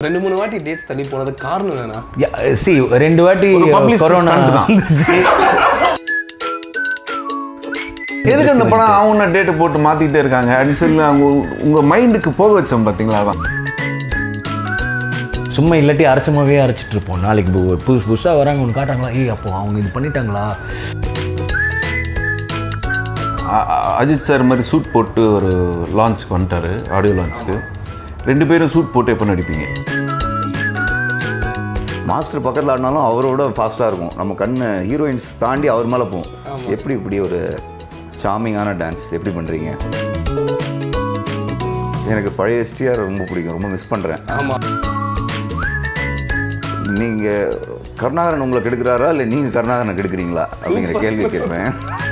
ரெண்டு மூணு வாட்டி டேட்ஸ் தள்ளி போனது காரணம் என்னன்னா சி ரெண்டு வாட்டி ஒரு publicist கொரோனா stunt தான். வந்துச்சு. எதுக்கு அந்த படம் அவங்க டேட்டை போட்டு மாத்திட்டே இருக்காங்க அப்படின்னு சொல்லி அவங்க உங்க மைண்டுக்கு போக வச்சோம் பாத்தீங்களா அதான் சும்மா இல்லாட்டி அரைச்சமாவே அரைச்சிட்டு இருப்போம் நாளைக்கு பு- புதுசு புதுசாக வராங்க ஒன்று காட்டுறாங்களா ஏய் அப்போ அவங்க இது பண்ணிட்டாங்களா அ- அ- அஜித் சார் மாதிரி சூட் போட்டு ஒரு லான்ச்சுக்கு வந்துட்டாரு ஆடியோ லான்ச்சுக்கு ரெண்டு பேரும் சூட் போட்டு எப்போ நடிப்பீங்க மாஸ்டர் பக்கத்தில் ஆடினாலும் அவரோட ஃபாஸ்ட்டாக இருக்கும் நம்ம கண்ணு ஹீரோயின்ஸ் தாண்டி அவர் மேலே போகும் எப்படி இப்படி ஒரு சாமிங்கான டான்ஸ் எப்படி பண்ணுறீங்க எனக்கு பழைய எஸ்டிஆர் ரொம்ப பிடிக்கும் ரொம்ப மிஸ் பண்ணுறேன் ஆமா நீங்கள் கருணாகரன் உங்களை கெடுக்கிறாரா இல்லை நீங்கள் கருணாகரனை கெடுக்குறீங்களா அப்படிங்கிற கேள்வி கேட்பேன்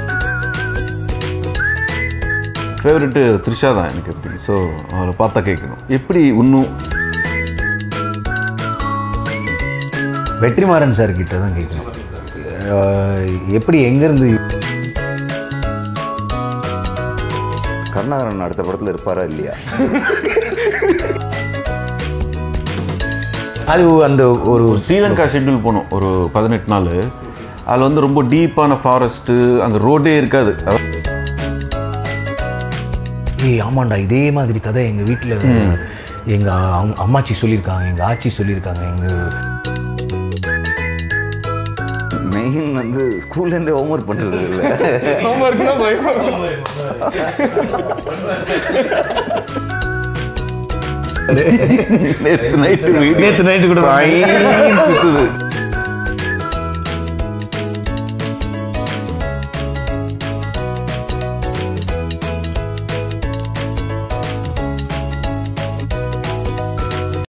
ஃபேவரெட்டு த்ரிஷா தான் எனக்கு எப்படி ஸோ அவரை பார்த்தா கேட்கணும் எப்படி இன்னும் வெற்றிமாறன் சார் கிட்ட தான் கேட்கணும் அஹ், எப்படி எங்கேருந்து கருணாகரன் அடுத்த படத்தில் இருப்பாரா இல்லையா அது அந்த ஒரு ஸ்ரீலங்கா ஷெட்யூல் போனோம் ஒரு பதினெட்டு நாள் அதில் வந்து ரொம்ப டீப்பான ஃபாரஸ்ட்டு அங்கே ரோடே இருக்காது அதான் ஏய் ஆமாண்டா இதே மாதிரி கதை எங்கள் வீட்டில் எங்கள் அம்மாச்சி சொல்லியிருக்காங்க எங்கள் ஆச்சி சொல்லியிருக்காங்க எங்கள் மெயின் வந்து ஸ்கூல்லேருந்தே ஹோம்ஒர்க் பண்ணுறது இல்லை ஆமா இருக்குன்னா பயம் நேற்று நைட்டு நேத்து night கூட சுத்துது